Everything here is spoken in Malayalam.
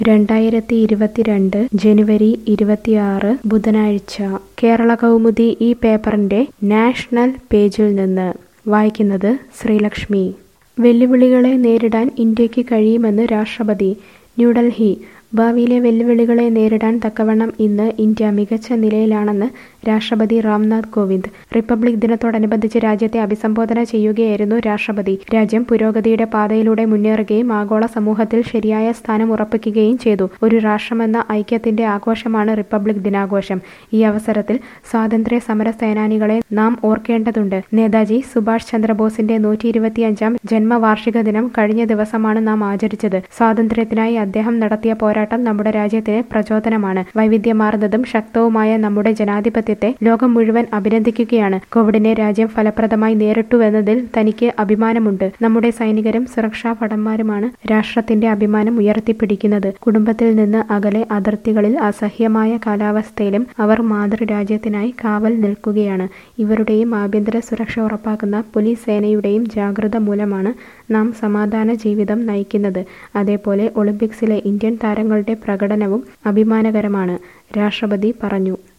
രണ്ടായിരത്തി ഇരുപത്തിരണ്ട് ജനുവരി ഇരുപത്തിയാറ് ബുധനാഴ്ച കേരള കൗമുദി ഈ പേപ്പറിന്റെ നാഷണൽ പേജിൽ നിന്ന് വായിക്കുന്നത് ശ്രീലക്ഷ്മി വെല്ലുവിളികളെ നേരിടാൻ ഇന്ത്യക്ക് കഴിയുമെന്ന് രാഷ്ട്രപതി ന്യൂഡൽഹി ഭാവിയിലെ വെല്ലുവിളികളെ നേരിടാൻ തക്കവണ്ണം ഇന്ന് ഇന്ത്യ മികച്ച നിലയിലാണെന്ന് രാഷ്ട്രപതി രാംനാഥ് കോവിന്ദ് റിപ്പബ്ലിക് ദിനത്തോടനുബന്ധിച്ച് രാജ്യത്തെ അഭിസംബോധന ചെയ്യുകയായിരുന്നു രാഷ്ട്രപതി രാജ്യം പുരോഗതിയുടെ പാതയിലൂടെ മുന്നേറുകയും ആഗോള സമൂഹത്തിൽ ശരിയായ സ്ഥാനം ഉറപ്പിക്കുകയും ചെയ്തു ഒരു രാഷ്ട്രമെന്ന ഐക്യത്തിന്റെ ആഘോഷമാണ് റിപ്പബ്ലിക് ദിനാഘോഷം ഈ അവസരത്തിൽ സ്വാതന്ത്ര്യ സമര സേനാനികളെ നാം ഓർക്കേണ്ടതുണ്ട് നേതാജി സുഭാഷ് ചന്ദ്രബോസിന്റെ നൂറ്റി ഇരുപത്തിയഞ്ചാം ജന്മവാർഷിക ദിനം കഴിഞ്ഞ ദിവസമാണ് നാം ആചരിച്ചത് സ്വാതന്ത്ര്യത്തിനായി അദ്ദേഹം നടത്തിയ പോരാട്ടം നമ്മുടെ രാജ്യത്തിന് പ്രചോദനമാണ് വൈവിധ്യമാർന്നതും ശക്തവുമായ നമ്മുടെ ജനാധിപത്യത്തെ ലോകം മുഴുവൻ അഭിനന്ദിക്കുകയാണ് കോവിഡിനെ രാജ്യം ഫലപ്രദമായി നേരിട്ടുവെന്നതിൽ തനിക്ക് അഭിമാനമുണ്ട് നമ്മുടെ സൈനികരും സുരക്ഷാ ഭടന്മാരുമാണ് രാഷ്ട്രത്തിന്റെ അഭിമാനം ഉയർത്തിപ്പിടിക്കുന്നത് കുടുംബത്തിൽ നിന്ന് അകലെ അതിർത്തികളിൽ അസഹ്യമായ കാലാവസ്ഥയിലും അവർ മാതൃരാജ്യത്തിനായി കാവൽ നിൽക്കുകയാണ് ഇവരുടെയും ആഭ്യന്തര സുരക്ഷ ഉറപ്പാക്കുന്ന പോലീസ് സേനയുടെയും ജാഗ്രത മൂലമാണ് നാം സമാധാന ജീവിതം നയിക്കുന്നത് അതേപോലെ ഒളിമ്പിക്സിലെ ഇന്ത്യൻ താരങ്ങളുടെ പ്രകടനവും അഭിമാനകരമാണ് രാഷ്ട്രപതി പറഞ്ഞു